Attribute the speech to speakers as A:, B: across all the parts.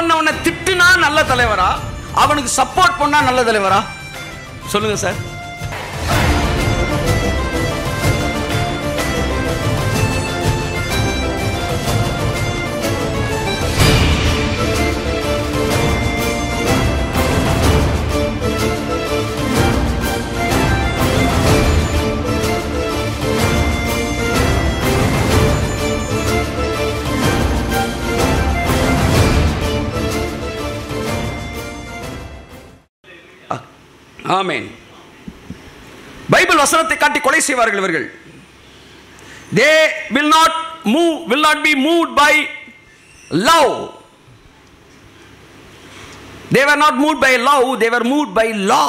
A: பண்ணவனை திட்டுனா நல்ல தலைவரா அவனுக்கு சப்போர்ட் பண்ணா நல்ல தலைவரா சொல்லுங்க சார் ஆமென் பைபிள் வசனத்தை காட்டி கொலை செய்வார்கள் இவர்கள் they will not move will not be move by love they were not move by love they were move by law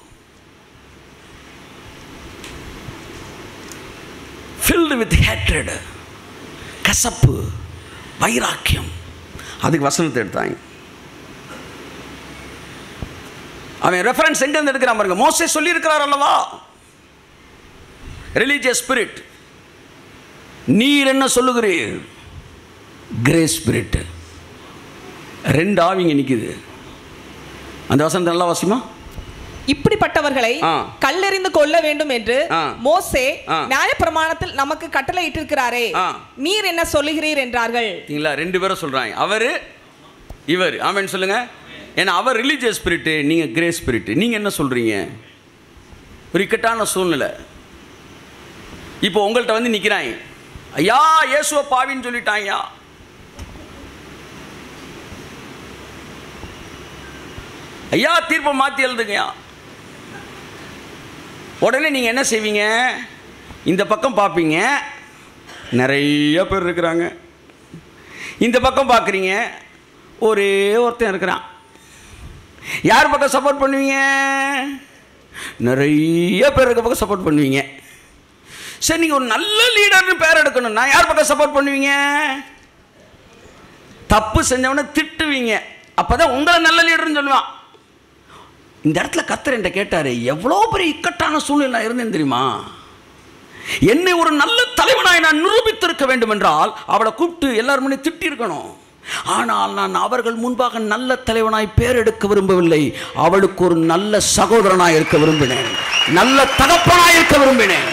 A: filled with hatred கசப்பு வைராக்கியம் அதுக்கு வசனத்தை எடுத்தாங்க அவன் ரெஃபரன்ஸ் எங்க இருந்து எடுக்கிறான் பாருங்க மோசே சொல்லியிருக்கிறார் அல்லவா ரிலீஜியஸ் ஸ்பிரிட் நீர் என்ன சொல்லுகிறீர் கிரே ஸ்பிரிட் ரெண்டு ஆவிங்க நிக்குது அந்த வசனத்தை நல்லா வாசிமா
B: இப்படிப்பட்டவர்களை
A: ஆ.
B: கல்லெறிந்து கொள்ள வேண்டும் என்று
A: ஆ.
B: மோசே
A: ஆ.
B: நியாயப்பிரமாணத்தில் நமக்கு கட்டளை இட்டிருக்கிறாரே
A: ஆ.
B: நீர் என்ன சொல்லுகிறீர் என்றார்கள்
A: சரிங்களா ரெண்டு பேரும் சொல்றாங்க அவரு இவர் ஆமென் சொல்லுங்க ஏன்னா அவர் ரிலீஜியஸ் ஸ்பிரிட்டு நீங்க கிரே ஸ்பிரிட் நீங்க என்ன சொல்றீங்க ஒரு இக்கட்டான சூழ்நிலை இப்போ உங்கள்கிட்ட வந்து நிக்கிறாங்க ஐயா இயேசுவ பாவின்னு சொல்லிட்டாங்கயா ஐயா தீர்ப்பை மாற்றி எழுதுங்கய்யா உடனே நீங்கள் என்ன செய்வீங்க இந்த பக்கம் பார்ப்பீங்க நிறைய பேர் இருக்கிறாங்க இந்த பக்கம் பார்க்குறீங்க ஒரே ஒருத்தன் இருக்கிறான் யார் பக்கம் சப்போர்ட் பண்ணுவீங்க நிறைய பேர் இருக்க பக்கம் சப்போர்ட் பண்ணுவீங்க சரி நீங்கள் ஒரு நல்ல லீடர்னு பேர் எடுக்கணும்னா யார் பக்கம் சப்போர்ட் பண்ணுவீங்க தப்பு செஞ்சவனை திட்டுவீங்க அப்பதான் உங்களை நல்ல லீடர்னு சொல்லுவான் இந்த இடத்துல கத்தர் என்கிட்ட கேட்டாரு எவ்வளோ பெரிய இக்கட்டான சூழ்நிலை நான் இருந்தேன் தெரியுமா என்னை ஒரு நல்ல தலைவனாய் நான் நிரூபித்திருக்க வேண்டும் என்றால் அவளை கூப்பிட்டு எல்லாரும் முன்னே திட்டி இருக்கணும் ஆனால் நான் அவர்கள் முன்பாக நல்ல தலைவனாய் பேர் எடுக்க விரும்பவில்லை அவளுக்கு ஒரு நல்ல சகோதரனாய் இருக்க விரும்பினேன் நல்ல தகப்பனாய் இருக்க விரும்பினேன்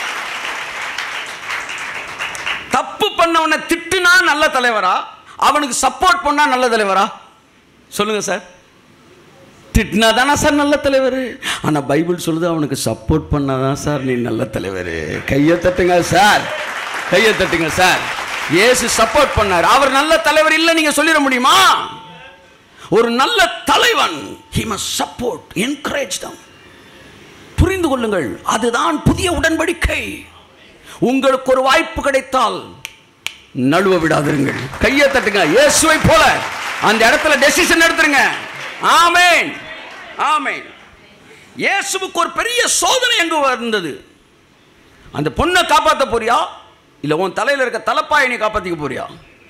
A: தப்பு பண்ணவனை திட்டுனா நல்ல தலைவரா அவனுக்கு சப்போர்ட் பண்ணா நல்ல தலைவரா சொல்லுங்க சார் திட்டினா தானே சார் நல்ல தலைவர் ஆனால் பைபிள் சொல்லுது அவனுக்கு சப்போர்ட் பண்ணாதான் சார் நீ நல்ல தலைவர் கையை தட்டுங்க சார் கையை தட்டுங்க சார் இயேசு சப்போர்ட் பண்ணார் அவர் நல்ல தலைவர் இல்லை நீங்க சொல்லிட முடியுமா ஒரு நல்ல தலைவன் he must support encourage them புரிந்து கொள்ளுங்கள் அதுதான் புதிய உடன்படிக்கை உங்களுக்கு ஒரு வாய்ப்பு கிடைத்தால் நழுவ விடாதிருங்கள் கையை தட்டுங்க இயேசுவை போல அந்த இடத்துல டெசிஷன் எடுத்துருங்க ஆமென் ஆமென் இயேசுவுக்கு ஒரு பெரிய சோதனை எங்க வந்தது அந்த பொண்ணை காப்பாற்ற போறியா இல்ல உன் தலையில இருக்க தலைப்பாயினை காப்பாத்திக்க போறியா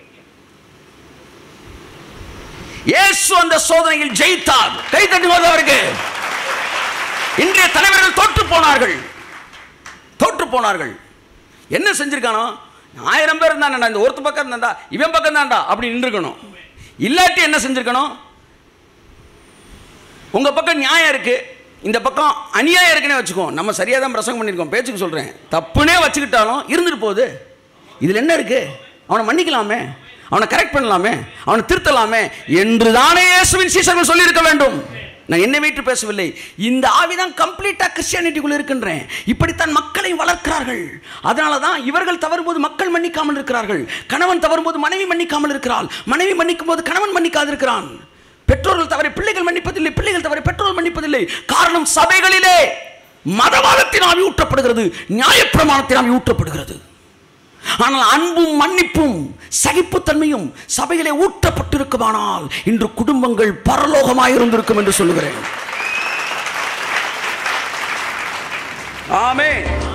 A: இயேசு அந்த சோதனையில் ஜெயித்தார் கை தட்டுவது அவருக்கு இன்றைய தலைவர்கள் தோற்று போனார்கள் தோற்று போனார்கள் என்ன செஞ்சிருக்கானோ ஆயிரம் பேர் இருந்தாண்டா இந்த ஒருத்த பக்கம் இருந்தாண்டா இவன் பக்கம் தான்டா அப்படி நின்றுக்கணும் இல்லாட்டி என்ன செஞ்சிருக்கணும் உங்க பக்கம் நியாயம் இருக்கு இந்த பக்கம் அநியாயம் இருக்குன்னே வச்சுக்கோ நம்ம சரியாக தான் பிரசங்கம் பண்ணியிருக்கோம் பேச்சுக்கு சொல்கிறேன் தப்புனே வச்சுக்கிட்டாலும் இருந்துட்டு போகுது இதில் என்ன இருக்கு அவனை மன்னிக்கலாமே அவனை கரெக்ட் பண்ணலாமே அவனை திருத்தலாமே என்று தானே இயேசுவின் சீசர்கள் சொல்லியிருக்க வேண்டும் நான் என்னை வைத்து பேசவில்லை இந்த ஆவிதான் கம்ப்ளீட்டாக கிறிஸ்டியானிட்டிக்குள்ள இருக்கின்றேன் இப்படித்தான் மக்களை வளர்க்கிறார்கள் அதனால தான் இவர்கள் தவறும்போது மக்கள் மன்னிக்காமல் இருக்கிறார்கள் கணவன் தவறும்போது மனைவி மன்னிக்காமல் இருக்கிறாள் மனைவி மன்னிக்கும் போது கணவன் மன்னிக்காதிருக்கிறான் பெற்றோர்கள் தவறை பிள்ளைகள் மன்னிப்பதில்லை பிள்ளைகள் தவறை பெற்றோர்கள் மன்னிப்பதில்லை காரணம் சபைகளிலே மதவாதத்தின் ஆவி ஊற்றப்படுகிறது நியாயப்பிரமாணத்தின் ஆவி ஊற்றப்படுகிறது ஆனால் அன்பும் மன்னிப்பும் சகிப்புத்தன்மையும் சபையிலே ஊற்றப்பட்டிருக்குமானால் இன்று குடும்பங்கள் பரலோகமாய் இருந்திருக்கும் என்று சொல்லுகிறேன் ஆமென்